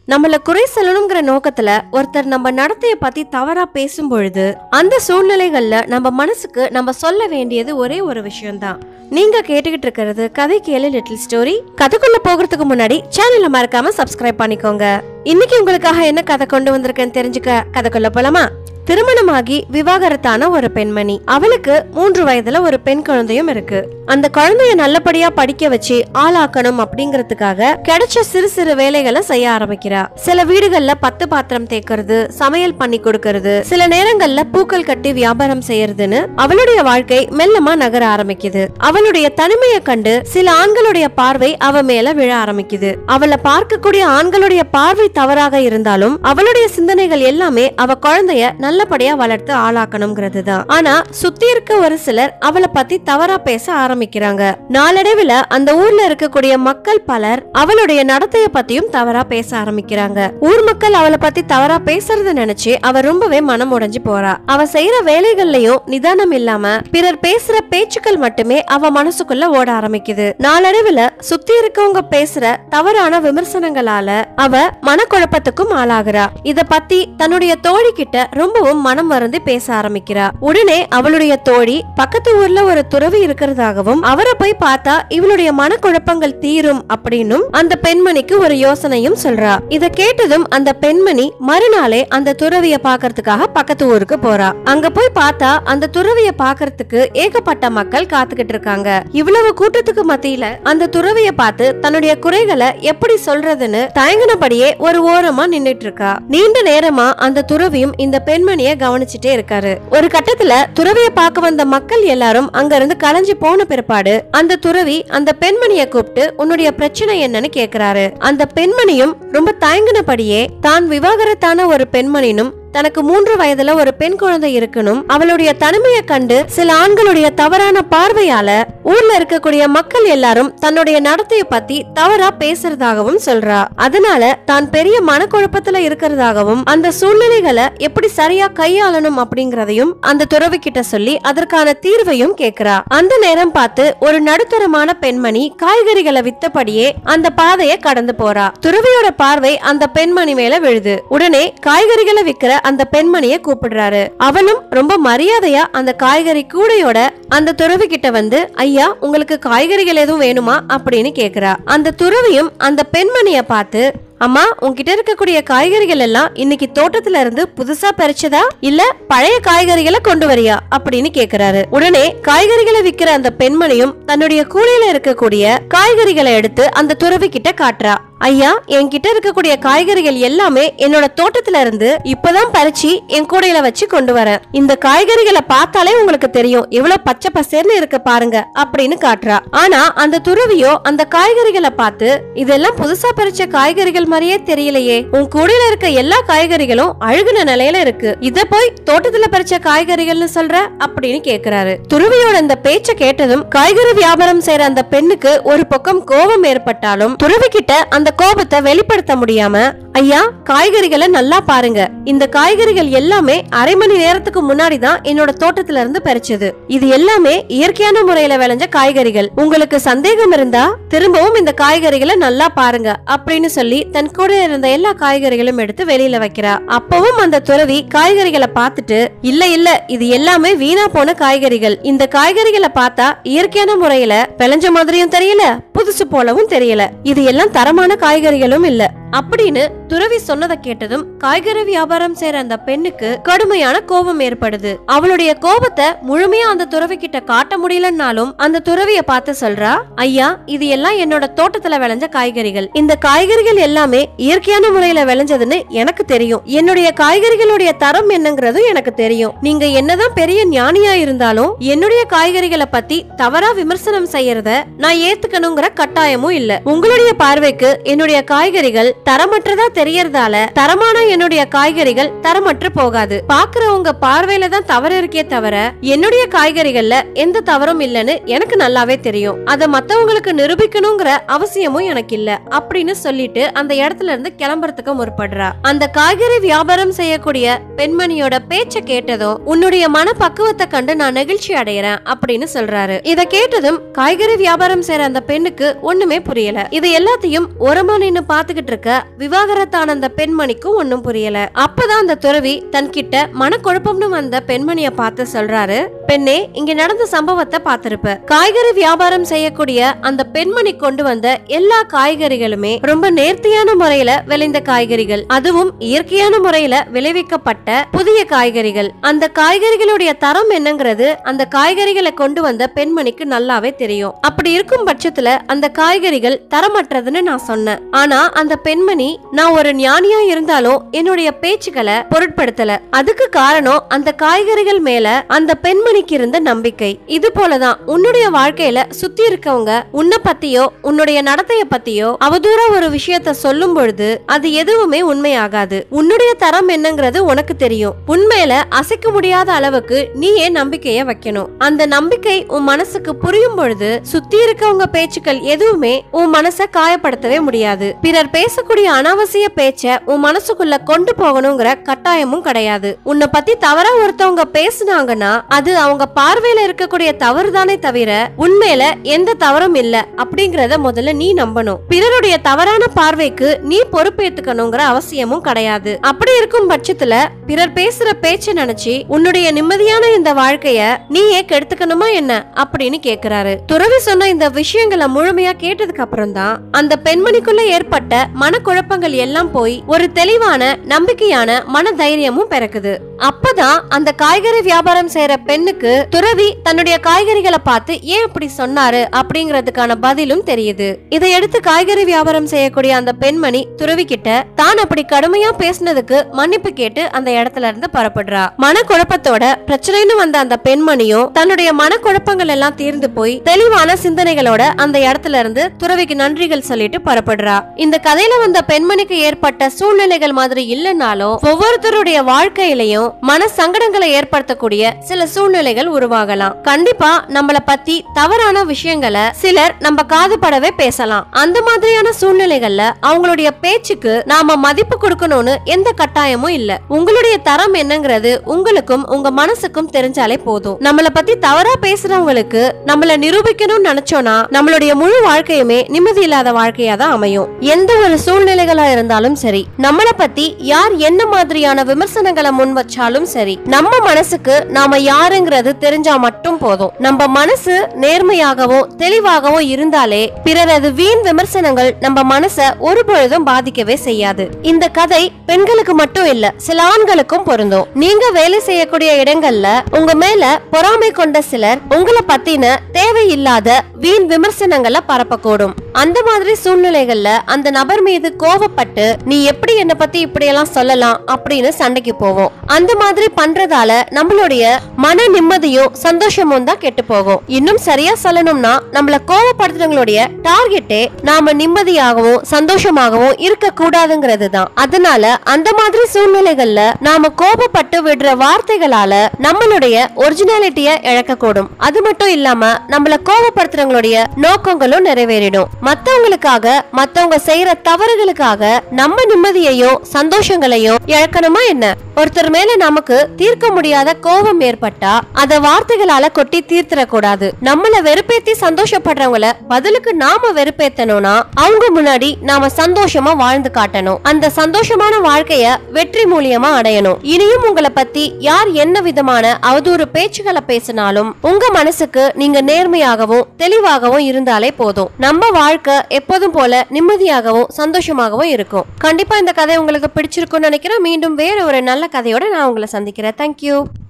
நம்மள குறை சொல்லணுங்கிற நோக்கத்துல ஒருத்தர் நம்ம நடத்தைய பத்தி தவறா பேசும் பொழுது அந்த சூழ்நிலைகள்ல நம்ம மனசுக்கு நம்ம சொல்ல வேண்டியது ஒரே ஒரு விஷயம்தான் நீங்க கேட்டுக்கிட்டு இருக்கிறது கதை கேளு லிட்டில் ஸ்டோரி கதைக்குள்ள போகிறதுக்கு முன்னாடி சேனலை மறக்காம சப்ஸ்கிரைப் பண்ணிக்கோங்க இன்னைக்கு உங்களுக்காக என்ன கதை கொண்டு வந்திருக்கேன்னு தெரிஞ்சுக்க கதைக்குள்ள போலாமா திருமணமாகி விவாகரத்தான ஒரு பெண்மணி அவளுக்கு மூன்று வயதுல ஒரு பெண் குழந்தையும் இருக்கு அந்த குழந்தைய நல்லபடியா படிக்க வச்சு ஆளாக்கணும் அப்படிங்கறதுக்காக கிடைச்ச சிறு சிறு வேலைகளை செய்ய ஆரம்பிக்கிறா சில வீடுகள்ல பத்து பாத்திரம் தேக்கிறது சமையல் பண்ணி கொடுக்கறது சில நேரங்கள்ல பூக்கள் கட்டி வியாபாரம் செய்யறதுன்னு அவளுடைய வாழ்க்கை மெல்லமா நகர ஆரம்பிக்குது அவளுடைய தனிமையை கண்டு சில ஆண்களுடைய பார்வை அவ மேல விழ ஆரம்பிக்குது அவளை பார்க்கக்கூடிய ஆண்களுடைய பார்வை தவறாக இருந்தாலும் அவளுடைய சிந்தனைகள் எல்லாமே அவ குழந்தைய நல்லபடியா வளர்த்து ஆளாக்கணுங்கிறது தான் ஆனா சுத்தி இருக்க ஒரு சிலர் அவளை பத்தி தவறா பேச ஆரம்பிக்கிறாங்க நாளடைவுல அந்த ஊர்ல இருக்கக்கூடிய மக்கள் பலர் அவளுடைய நடத்தைய பத்தியும் தவறா பேச ஆரம்பிக்கிறாங்க ஊர் மக்கள் அவளை பத்தி தவறா பேசுறத நினைச்சு அவ ரொம்பவே மனம் உடைஞ்சு போறா அவ செய்யற வேலைகள்லயும் நிதானம் இல்லாம பிறர் பேசுற பேச்சுக்கள் மட்டுமே அவ மனசுக்குள்ள ஓட ஆரம்பிக்குது நாளடைவுல சுத்தி இருக்கவங்க பேசுற தவறான விமர்சனங்களால அவ மனக்குழப்பத்துக்கும் ஆளாகிறா இத பத்தி தன்னுடைய தோழி கிட்ட ரொம்பவும் மனம் வருந்தி பேச ஆரம்பிக்கிறா உடனே அவளுடைய தோழி பக்கத்து ஊர்ல ஒரு துறவி இருக்கிறதாகவும் அவரை போய் பார்த்தா இவளுடைய மனக்குழப்பங்கள் தீரும் அப்படின்னும் அந்த பெண்மணிக்கு ஒரு யோசனையும் சொல்றா இத கேட்டதும் அந்த பெண்மணி மறுநாளே அந்த துறவிய பாக்குறதுக்காக பக்கத்து ஊருக்கு போறா அங்க போய் பார்த்தா அந்த துறவிய பாக்குறதுக்கு ஏகப்பட்ட மக்கள் காத்துக்கிட்டு இருக்காங்க இவ்வளவு கூட்டத்துக்கு மத்தியில அந்த துறவிய பார்த்து தன்னுடைய குறைகளை எப்படி சொல்றதுன்னு தயங்கினபடியே ஒரு ஓரமா நின்னுட்டு இருக்கா நீண்ட நேரமா அந்த துறவியும் இந்த பெண்மணிய கவனிச்சுட்டே இருக்காரு ஒரு கட்டத்துல துறவிய பார்க்க வந்த மக்கள் எல்லாரும் அங்க இருந்து கலைஞ்சு போன பிற்பாடு அந்த துறவி அந்த பெண்மணிய கூப்பிட்டு உன்னுடைய பிரச்சனை என்னன்னு கேக்குறாரு அந்த பெண்மணியும் ரொம்ப தயங்கினபடியே தான் விவாகரத்தான ஒரு பெண்மணினும் தனக்கு மூன்று வயதுல ஒரு பெண் குழந்தை இருக்கணும் அவளுடைய தனிமையை கண்டு சில ஆண்களுடைய தவறான பார்வையால ஊர்ல இருக்கக்கூடிய மக்கள் எல்லாரும் தன்னுடைய நடத்தைய பத்தி தவறா பேசுறதாகவும் சொல்றா அதனால தான் பெரிய மனக்குழப்பத்துல இருக்கிறதாகவும் அந்த சூழ்நிலைகளை எப்படி சரியா கையாளணும் அப்படிங்கறதையும் அந்த துறவி கிட்ட சொல்லி அதற்கான தீர்வையும் கேக்குறா அந்த நேரம் பார்த்து ஒரு நடுத்தரமான பெண்மணி காய்கறிகளை வித்தபடியே அந்த பாதையை கடந்து போறா துறவியோட பார்வை அந்த பெண்மணி மேல விழுது உடனே காய்கறிகளை விக்கிற அந்த பெண்மணிய கூப்பிடுறாரு அவளும் ரொம்ப மரியாதையா அந்த காய்கறி கூடையோட அந்த துறவி கிட்ட வந்து ஐயா உங்களுக்கு காய்கறிகள் எதுவும் வேணுமா அப்படின்னு கேக்குறா அந்த துறவியும் அந்த பெண்மணிய பார்த்து அம்மா உன்கிட்ட இருக்கக்கூடிய காய்கறிகள் எல்லாம் இன்னைக்கு தோட்டத்துல இருந்து புதுசா பறிச்சதா இல்ல பழைய காய்கறிகளை கொண்டு வரியா அப்படின்னு கேக்குறாரு உடனே காய்கறிகளை விக்கிற அந்த பெண்மணியும் தன்னுடைய கூடையில இருக்கக்கூடிய காய்கறிகளை எடுத்து அந்த துறவி கிட்ட காட்டுறா ஐயா என்கிட்ட இருக்கக்கூடிய காய்கறிகள் எல்லாமே என்னோட தோட்டத்துல இருந்து இப்பதான் பறிச்சு என் கூடையில வச்சு கொண்டு வரேன் இந்த காய்கறிகளை பார்த்தாலே உங்களுக்கு தெரியும் எவ்வளவு பச்சை பசேர்னு இருக்கு பாருங்க அப்படின்னு காட்டுறா ஆனா அந்த துறவியோ அந்த காய்கறிகளை பார்த்து இதெல்லாம் புதுசா பறிச்ச காய்கறிகள் மாதிரியே தெரியலையே உன் கூடையில இருக்க எல்லா காய்கறிகளும் அழுகுன நிலையில இருக்கு இத போய் தோட்டத்துல பறிச்ச காய்கறிகள்னு சொல்ற அப்படின்னு கேக்குறாரு துறவியோட இந்த பேச்ச கேட்டதும் காய்கறி வியாபாரம் செய்யற அந்த பெண்ணுக்கு ஒரு பக்கம் கோபம் ஏற்பட்டாலும் துறவி கிட்ட அந்த கோபத்தை வெளிப்படுத்த முடியாம ஐயா காய்கறிகளை நல்லா பாருங்க இந்த காய்கறிகள் எல்லாமே அரை மணி நேரத்துக்கு முன்னாடி தான் என்னோட தோட்டத்துல இருந்து பறிச்சது இது எல்லாமே இயற்கையான முறையில விளைஞ்ச காய்கறிகள் உங்களுக்கு சந்தேகம் இருந்தா திரும்பவும் இந்த காய்கறிகளை நல்லா பாருங்க அப்படின்னு சொல்லி தன் கூட இருந்த எல்லா காய்கறிகளும் எடுத்து வெளியில வைக்கிறா அப்பவும் அந்த துறவி காய்கறிகளை பார்த்துட்டு இல்ல இல்ல இது எல்லாமே வீணா போன காய்கறிகள் இந்த காய்கறிகளை பார்த்தா இயற்கையான முறையில விளைஞ்ச மாதிரியும் தெரியல புதுசு போலவும் தெரியல இது எல்லாம் தரமான காய்கறிகளும் இல்ல அப்படின்னு துறவி சொன்னதை கேட்டதும் காய்கறி வியாபாரம் செய்யற அந்த பெண்ணுக்கு கடுமையான கோபம் ஏற்படுது அவளுடைய கோபத்தை முழுமையா அந்த துறவி கிட்ட காட்ட முடியலன்னாலும் அந்த துறவிய பார்த்து சொல்றா ஐயா இது எல்லாம் என்னோட தோட்டத்துல விளைஞ்ச காய்கறிகள் இந்த காய்கறிகள் எல்லாமே இயற்கையான முறையில விளைஞ்சதுன்னு எனக்கு தெரியும் என்னுடைய காய்கறிகளுடைய தரம் என்னங்கிறதும் எனக்கு தெரியும் நீங்க என்னதான் பெரிய ஞானியா இருந்தாலும் என்னுடைய காய்கறிகளை பத்தி தவறா விமர்சனம் செய்யறத நான் ஏத்துக்கணுங்கிற கட்டாயமும் இல்ல உங்களுடைய பார்வைக்கு என்னுடைய காய்கறிகள் தரமற்றதா தெரியறதால தரமான என்னுடைய காய்கறிகள் தரமற்று போகாது பாக்குறவங்க பார்வையில தான் தவறு இருக்கே தவிர என்னுடைய காய்கறிகள்ல எந்த தவறும் இல்லைன்னு எனக்கு நல்லாவே தெரியும் அத மத்தவங்களுக்கு நிரூபிக்கணுங்கிற அவசியமும் எனக்கு இல்ல அப்படின்னு சொல்லிட்டு அந்த இடத்துல இருந்து கிளம்புறதுக்கு முற்படுறா அந்த காய்கறி வியாபாரம் செய்யக்கூடிய பெண்மணியோட பேச்ச கேட்டதும் உன்னுடைய மனப்பக்குவத்தை கண்டு நான் நெகிழ்ச்சி அடையறேன் அப்படின்னு சொல்றாரு இத கேட்டதும் காய்கறி வியாபாரம் செய்யற அந்த பெண்ணுக்கு ஒண்ணுமே புரியல இது எல்லாத்தையும் ஓரமா நின்னு பாத்துக்கிட்டு இருக்க விவாகரத்தான அந்த பெண்மணிக்கும் ஒன்னும் புரியல அப்பதான் அந்த துறவி தன்கிட்ட மனக்குழப்பம்னு வந்த பெண்மணிய பார்த்து சொல்றாரு பெண்ணே இங்க நடந்த சம்பவத்தை பார்த்திருப்ப காய்கறி வியாபாரம் செய்யக்கூடிய அந்த பெண்மணி கொண்டு வந்த எல்லா காய்கறிகளுமே ரொம்ப நேர்த்தியான முறையில விளைந்த காய்கறிகள் அதுவும் இயற்கையான முறையில விளைவிக்கப்பட்ட புதிய காய்கறிகள் அந்த காய்கறிகளுடைய தரம் என்னங்கிறது அந்த காய்கறிகளை கொண்டு வந்த பெண்மணிக்கு நல்லாவே தெரியும் அப்படி இருக்கும் பட்சத்துல அந்த காய்கறிகள் தரமற்றதுன்னு நான் சொன்னேன் ஆனா அந்த பெண்மணி நான் ஒரு ஞானியா இருந்தாலும் என்னுடைய பேச்சுக்களை பொருட்படுத்தல அதுக்கு காரணம் அந்த காய்கறிகள் மேல அந்த பெண்மணிக்கு இருந்த நம்பிக்கை இது போலதான் உன்னுடைய வாழ்க்கையில சுத்தி இருக்கவங்க உன்னை பத்தியோ உன்னுடைய நடத்தைய பத்தியோ அவதூறா ஒரு விஷயத்த சொல்லும் பொழுது அது எதுவுமே உண்மையாகாது உன்னுடைய தரம் என்னங்கிறது உனக்கு தெரியும் உண்மையில அசைக்க முடியாத அளவுக்கு நீயே நம்பிக்கைய வைக்கணும் அந்த நம்பிக்கை உன் மனசுக்கு புரியும் பொழுது சுத்தி இருக்கவங்க பேச்சுக்கள் எதுவுமே உன் மனச காயப்படுத்தவே முடியாது பிறர் பேசக்கூடிய அனாவசிய பேச்ச உன் மனசுக்குள்ள கொண்டு போகணுங்கிற கட்டாயமும் கிடையாது உன்னை பத்தி தவறா ஒருத்தவங்க பேசுனாங்கன்னா அது அவங்க பார்வையில இருக்கக்கூடிய தவறு தானே தவிர உண்மையில எந்த தவறும் இல்ல அப்படிங்கறத முதல்ல நீ நம்பணும் பிறருடைய தவறான பார்வைக்கு நீ பொறுப்பேத்துக்கணுங்கிற அவசியமும் கிடையாது அப்படி இருக்கும் பட்சத்துல பிறர் பேசுற பேச்ச நினைச்சு உன்னுடைய நிம்மதியான இந்த வாழ்க்கைய நீயே கெடுத்துக்கணுமா என்ன அப்படின்னு கேக்குறாரு துறவி சொன்ன இந்த விஷயங்களை முழுமையா கேட்டதுக்கு அப்புறம் தான் அந்த பெண்மணிக்குள்ள ஏற்பட்ட மனக்குழப்பங்கள் எல்லாம் போய் ஒரு தெளிவான நம்பிக்கையான மன தைரியமும் பிறக்குது அப்பதான் அந்த காய்கறி வியாபாரம் செய்யற பெண்ணுக்கு துறவி தன்னுடைய காய்கறிகளை பார்த்து ஏன் அப்படி சொன்னாரு அப்படிங்கறதுக்கான பதிலும் தெரியுது இதையடுத்து காய்கறி வியாபாரம் செய்யக்கூடிய அந்த பெண்மணி துறவி கிட்ட தான் அப்படி கடுமையா பேசினதுக்கு மன்னிப்பு கேட்டு அந்த இடத்துல இருந்து புறப்படுறா மனக்குழப்பத்தோட பிரச்சனைன்னு வந்த அந்த பெண்மணியும் தன்னுடைய மனக்குழப்பங்கள் எல்லாம் தீர்ந்து போய் தெளிவான சிந்தனைகளோட அந்த இடத்துல இருந்து துறவிக்கு நன்றிகள் சொல்லிட்டு புறப்படுறா இந்த கதையில வந்த பெண்மணிக்கு ஏற்பட்ட சூழ்நிலைகள் மாதிரி இல்லைனாலும் ஒவ்வொருத்தருடைய வாழ்க்கையிலையும் மன சங்கடங்களை ஏற்படுத்தக்கூடிய சில சூழ்நிலைகள் உருவாகலாம் கண்டிப்பா நம்மள பத்தி தவறான விஷயங்களை சிலர் நம்ம காதுபடவே பேசலாம் அந்த மாதிரியான சூழ்நிலைகள்ல அவங்களுடைய பேச்சுக்கு நாம மதிப்பு கொடுக்கணும்னு எந்த கட்டாயமும் இல்ல உங்களுடைய தரம் என்னங்கிறது உங்களுக்கும் உங்க மனசுக்கும் தெரிஞ்சாலே போதும் நம்மள பத்தி தவறா பேசுறவங்களுக்கு நம்மள நிரூபிக்கணும்னு நினைச்சோம்னா நம்மளுடைய முழு வாழ்க்கையுமே நிம்மதி இல்லாத வாழ்க்கையா தான் அமையும் எந்த ஒரு சூழ்நிலைகளா இருந்தாலும் சரி நம்மள பத்தி யார் என்ன மாதிரியான விமர்சனங்களை முன் வச்சாலும் சரி நம்ம மனசுக்கு நாம யாருங்கிறது தெரிஞ்சா மட்டும் போதும் நம்ம மனசு நேர்மையாகவும் தெளிவாகவும் இருந்தாலே பிறரது வீண் விமர்சனங்கள் நம்ம மனச ஒரு பொழுதும் பாதிக்கவே செய்யாது இந்த கதை பெண்களுக்கு மட்டும் இல்ல சில ஆண்களுக்கும் பொருந்தும் நீங்க வேலை செய்யக்கூடிய இடங்கள்ல உங்க மேல பொறாமை கொண்ட சிலர் உங்களை பத்தின தேவையில்லாத வீண் விமர்சனங்களை பரப்பக்கூடும் அந்த மாதிரி சூழ்நிலைகள்ல அந்த நபர் மீது கோவப்பட்டு நீ எப்படி என்ன பத்தி இப்படியெல்லாம் சொல்லலாம் அப்படின்னு சண்டைக்கு போவோம் அந்த மாதிரி பண்றதால நம்மளுடைய மன நிம்மதியும் சந்தோஷமும் தான் கெட்டு போகும் இன்னும் சரியா சொல்லணும்னா நம்மள கோவப்படுத்துறவங்களுடைய டார்கெட்டே நாம நிம்மதியாகவும் சந்தோஷமாகவும் இருக்க கூடாதுங்கிறது தான் அதனால அந்த மாதிரி சூழ்நிலைகள்ல நாம கோபப்பட்டு விடுற வார்த்தைகளால நம்மளுடைய ஒரிஜினாலிட்டிய இழக்கக்கூடும் அது மட்டும் இல்லாம நம்மள கோபப்படுத்துறவங்களுடைய நோக்கங்களும் நிறைவேறிடும் மத்தவங்களுக்காக மத்தவங்க செய்யற தவறுகளுக்காக நம்ம நிம்மதியையும் சந்தோஷங்களையும் இழக்கணுமா என்ன ஒருத்தர் மேல நமக்கு தீர்க்க முடியாத கோபம் ஏற்பட்டா அத வார்த்தைகளால கொட்டி தீர்த்திட கூடாது நம்மள வெறுப்பேத்தி சந்தோஷப்படுறவங்கள பதிலுக்கு நாம வெறுப்பேத்தணும்னா அவங்க முன்னாடி நாம சந்தோஷமா வாழ்ந்து காட்டணும் அந்த சந்தோஷமான வாழ்க்கைய வெற்றி மூலியமா அடையணும் இனியும் உங்களை பத்தி யார் என்ன விதமான அவதூறு பேச்சுகளை பேசினாலும் உங்க மனசுக்கு நீங்க நேர்மையாகவும் தெளிவாகவும் இருந்தாலே போதும் நம்ம வாழ்க்கை எப்போதும் போல நிம்மதியாகவும் சந்தோஷமாகவும் இருக்கும் கண்டிப்பா இந்த கதை உங்களுக்கு பிடிச்சிருக்கும்னு நினைக்கிறேன் மீண்டும் வேற ஒரு நல்ல கதையோட நான் உங்களை சந்திக்கிறேன் தேங்க்யூ